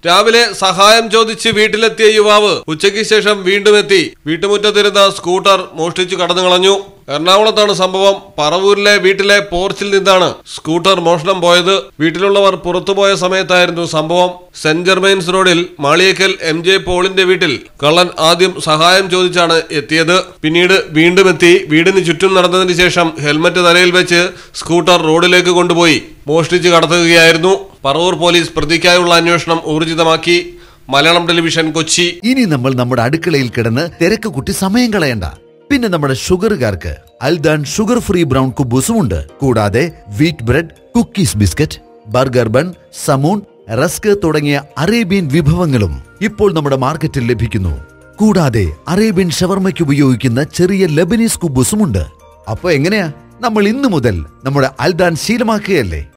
രാവിലെ സഹായം ചോദിച്ച് വീട്ടിലെത്തിയ യുവാവ് ഉച്ചയ്ക്ക് ശേഷം വീണ്ടും എത്തി വീട്ടുമുറ്റത്തിരുന്ന സ്കൂട്ടർ മോഷ്ടിച്ചു കടന്നു കളഞ്ഞു എറണാകുളത്താണ് സംഭവം പറവൂരിലെ വീട്ടിലെ പോർച്ചിൽ നിന്നാണ് സ്കൂട്ടർ മോഷണം പോയത് വീട്ടിലുള്ളവർ പുറത്തുപോയ സമയത്തായിരുന്നു സംഭവം സെന്റ് ജെർമൈൻസ് റോഡിൽ മാളിയേക്കൽ എം ജെ പോളിന്റെ വീട്ടിൽ കള്ളൻ ആദ്യം സഹായം ചോദിച്ചാണ് എത്തിയത് പിന്നീട് വീണ്ടും എത്തി വീടിന് ചുറ്റും നടന്നതിന് ശേഷം ഹെൽമറ്റ് തലയിൽ വെച്ച് സ്കൂട്ടർ റോഡിലേക്ക് കൊണ്ടുപോയി മോഷ്ടിച്ച് കടത്തുകയായിരുന്നു പറവൂർ പോലീസ് പ്രതിക്കായുള്ള അന്വേഷണം ഊർജിതമാക്കി മലയാളം ടെലിവിഷൻ കൊച്ചി ഇനി നമ്മൾ നമ്മുടെ അടുക്കളയിൽ കിടന്ന് തിരക്ക് കുട്ടി സമയം കളയണ്ട പിന്നെ നമ്മുടെ ഷുഗറുകാർക്ക് അൽദാൻ ഷുഗർ ഫ്രീ ബ്രൗൺ കുബൂസും ഉണ്ട് കൂടാതെ wheat bread cookies biscuit burger bun സമൂൺ റസ്ക് തുടങ്ങിയ അറേബ്യൻ വിഭവങ്ങളും ഇപ്പോൾ നമ്മുടെ മാർക്കറ്റിൽ ലഭിക്കുന്നു കൂടാതെ അറേബ്യൻ ഷവർമയ്ക്ക് ഉപയോഗിക്കുന്ന ചെറിയ ലബനീസ് കുബൂസും ഉണ്ട് അപ്പൊ എങ്ങനെയാ നമ്മൾ ഇന്നു മുതൽ നമ്മുടെ അൽദാൻ ശീലമാക്കുകയല്ലേ